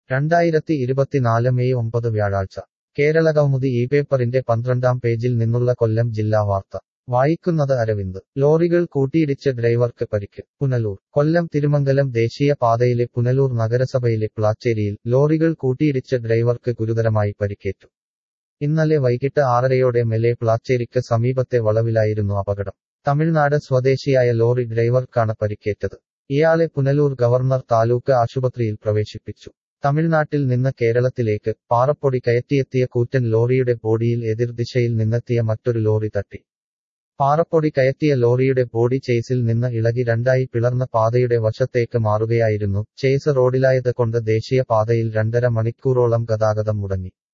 രണ്ടായിരത്തി ഇരുപത്തിനാല് മെയ് ഒമ്പത് വ്യാഴാഴ്ച കേരളകൗമുദി ഈ പേപ്പറിന്റെ പന്ത്രണ്ടാം പേജിൽ നിന്നുള്ള കൊല്ലം ജില്ലാ വാർത്ത വായിക്കുന്നത് അരവിന്ദ് ലോറികൾ കൂട്ടിയിടിച്ച് ഡ്രൈവർക്ക് പരിക്ക് പുനലൂർ കൊല്ലം തിരുമംഗലം ദേശീയ പാതയിലെ പുനലൂർ നഗരസഭയിലെ പ്ലാച്ചേരിയിൽ ലോറികൾ കൂട്ടിയിടിച്ച് ഡ്രൈവർക്ക് ഗുരുതരമായി പരിക്കേറ്റു ഇന്നലെ വൈകിട്ട് ആറരയോടെ മെലെ പ്ലാച്ചേരിക്ക് സമീപത്തെ വളവിലായിരുന്നു അപകടം തമിഴ്നാട് സ്വദേശിയായ ലോറി ഡ്രൈവർക്കാണ് പരിക്കേറ്റത് ഇയാളെ പുനലൂർ ഗവർണർ താലൂക്ക് ആശുപത്രിയിൽ പ്രവേശിപ്പിച്ചു തമിഴ്നാട്ടിൽ നിന്ന് കേരളത്തിലേക്ക് പാറപ്പൊടി കയറ്റിയെത്തിയ കൂറ്റൻ ലോറിയുടെ ബോഡിയിൽ എതിർദിശയിൽ നിന്നെത്തിയ മറ്റൊരു ലോറി തട്ടി പാറപ്പൊടി കയറ്റിയ ലോറിയുടെ ബോഡി ചേസിൽ നിന്ന് ഇളകി രണ്ടായി പിളർന്ന പാതയുടെ വശത്തേക്ക് മാറുകയായിരുന്നു ചേസ് റോഡിലായത് കൊണ്ട് ദേശീയ പാതയിൽ രണ്ടര മണിക്കൂറോളം ഗതാഗതം മുടങ്ങി